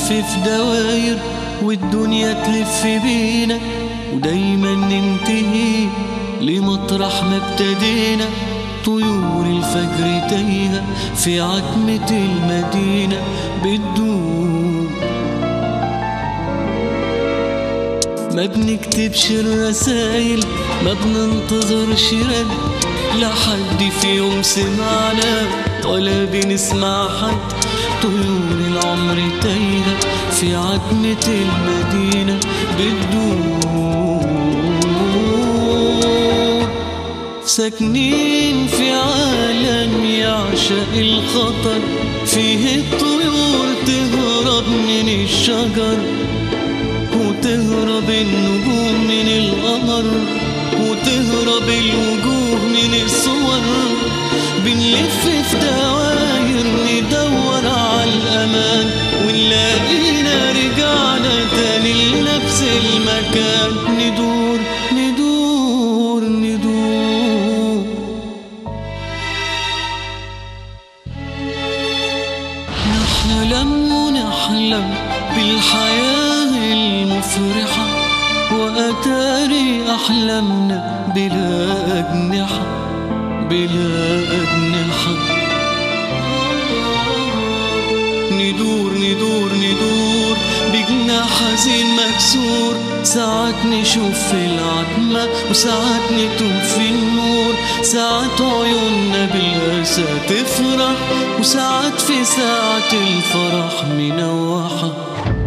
في دواير والدنيا تلف بينا ودايما ننتهي لمطرح ما ابتدينا طيور الفجر تايهة في عتمة المدينة بتدوب ما بنكتبش الرسايل ما بننتظرش رد لا حد في يوم سمعنا ولا بنسمع حد طيور العمر تايهة في عتمة المدينة بتدور ساكنين في عالم يعشق الخطر فيه الطيور تهرب من الشجر وتهرب النجوم من القمر وتهرب الوجوه من الصور بنلف في دواير ندور على الأمان ونلاقينا رجعنا تاني لنفس المكان ندور ندور ندور نحلم ونحلم بالحياة المفرحة وأتاري أحلامنا بلا أجنحة بلا أجنحة ندور ندور ندور بجناح حزين مكسور ساعات نشوف في العتمة وساعات نتوه في النور ساعات عيوننا بالأسى تفرح وساعات في ساعة الفرح منوحة